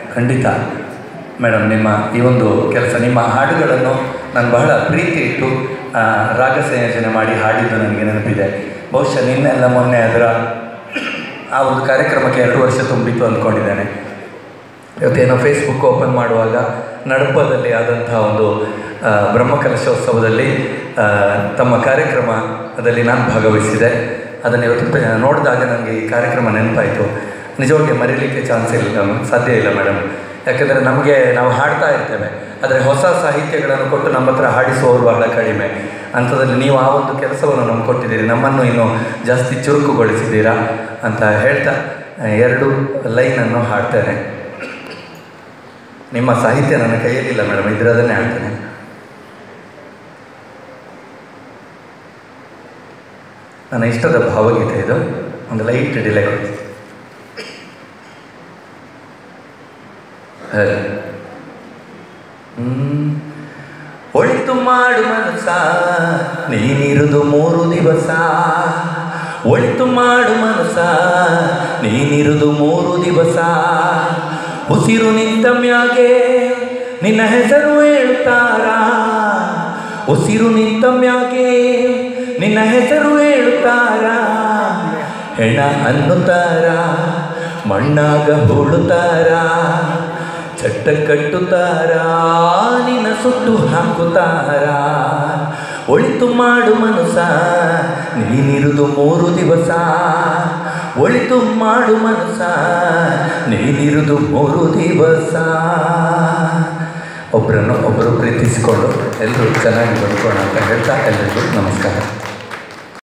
ಖಂಡಿತ ಮೇಡಮ್ ನಿಮ್ಮ ಈ ಒಂದು ಕೆಲಸ ನಿಮ್ಮ ಹಾಡುಗಳನ್ನು ನಾನು ಬಹಳ ಪ್ರೀತಿ ಇಟ್ಟು ಆ, ರಾಗ ಸಂಯೋಜನೆ ಮಾಡಿ ಹಾಡಿದ್ದು ನನಗೆ ನೆನಪಿದೆ ಬಹುಶಃ ನಿನ್ನೆಲ್ಲ ಮೊನ್ನೆ ಅದರ ಆ ಒಂದು ಕಾರ್ಯಕ್ರಮಕ್ಕೆ ಎರಡು ವರ್ಷ ತುಂಬಿತ್ತು ಅಂದ್ಕೊಂಡಿದ್ದೇನೆ ಇವತ್ತೇನೋ ಫೇಸ್ಬುಕ್ ಓಪನ್ ಮಾಡುವಾಗ ನಡಪದಲ್ಲಿ ಆದಂತಹ ಒಂದು ಆ, ಬ್ರಹ್ಮಕಲಶೋತ್ಸವದಲ್ಲಿ ಆ, ತಮ್ಮ ಕಾರ್ಯಕ್ರಮದಲ್ಲಿ ನಾನು ಭಾಗವಹಿಸಿದೆ ಅದನ್ನು ಇವತ್ತು ಪ- ನೋಡಿದಾಗ ನನಗೆ ಈ ಕಾರ್ಯಕ್ರಮ ನೆನಪಾಯಿತು ನಿಜವಾಗಿ ಮರೀಲಿಕ್ಕೆ ಚಾನ್ಸ್ ಇಲ್ಲ ಸಾಧ್ಯ ಇಲ್ಲ ಮೇಡಮ್ ಯಾಕೆಂದರೆ ನಮಗೆ ನಾವು ಹಾಡ್ತಾ ಇರ್ತೇವೆ ಆದರೆ ಹೊಸ ಸಾಹಿತ್ಯಗಳನ್ನು ಕೊಟ್ಟು ನಮ್ಮ ಹತ್ರ ಹಾಡಿಸುವವರು ಬಹಳ ಕಡಿಮೆ ಅಂಥದ್ರಲ್ಲಿ ನೀವು ಆ ಒಂದು ಕೆಲಸವನ್ನು ನಮ್ಗೆ ಕೊಟ್ಟಿದ್ದೀರಿ ನಮ್ಮನ್ನು ಇನ್ನೂ ಜಾಸ್ತಿ ಚುರುಕುಗೊಳಿಸಿದ್ದೀರಾ ಅಂತ ಹೇಳ್ತಾ ಆ, ಎರಡು ಲೈನನ್ನು ಹಾಡ್ತೇನೆ ನಿಮ್ಮ ಸಾಹಿತ್ಯ ನನ್ನ ಕೈಯಲ್ಲಿಲ್ಲ ಮೇಡಮ್ ಇದರದನ್ನೇ ಹೇಳ್ತೇನೆ ನನ್ನ ಇಷ್ಟದ ಭಾವಗೀತೆ ಇದು ಒಂದು ಲೈಟ್ ಡಿಲೇ ಕೊಡಿ ಸರಿ. ಹ್ಮ್. ಒಳಿತು ಮಾಡು ಮನಸ ನೀನಿರುದು ಮೂರು ದಿವಸ ಒಳಿತು ಮಾಡು ಮನಸ ನೀನಿರುದು ಮೂರು ದಿವಸ ಉಸಿರು ನಿಂತ ಮ್ಯಾಗೆ ನಿನ್ನ ಹೆಸರು ಹೇಳುತ್ತಾರ ಉಸಿರು ನಿಂತ ಮ್ಯಾಗೆ ನಿನ್ನ ಹೆಸರು ಹೇಳುತ್ತಾರ ಹೆಣ ಅನ್ನುತ್ತಾರ ಮಣ್ಣಾಗ ಹೂಳುತ್ತಾರ ಚಟ್ಟ ಕಟ್ಟುತ್ತಾರ ನಿನ್ನ ಸುಟ್ಟು ಹಾಕುತ್ತಾರ ಒಳಿತು ಮಾಡು ಮನಸ ನೀನಿರುದು ಮೂರು ದಿವಸ ಒಳಿತು ಮಾಡು ಮನಸ ನೀನಿರುದು ಮೂರು ದಿವಸ ಒಬ್ಬರನ್ನು ಒಬ್ಬರು ಪ್ರೀತಿಸಿಕೊಂಡು ಎಲ್ಲರೂ ಚೆನ್ನಾಗಿ ಬದುಕೋಣ ಅಂತ ಹೇಳ್ತಾ ಎಲ್ಲರಿಗೂ ನಮಸ್ಕಾರ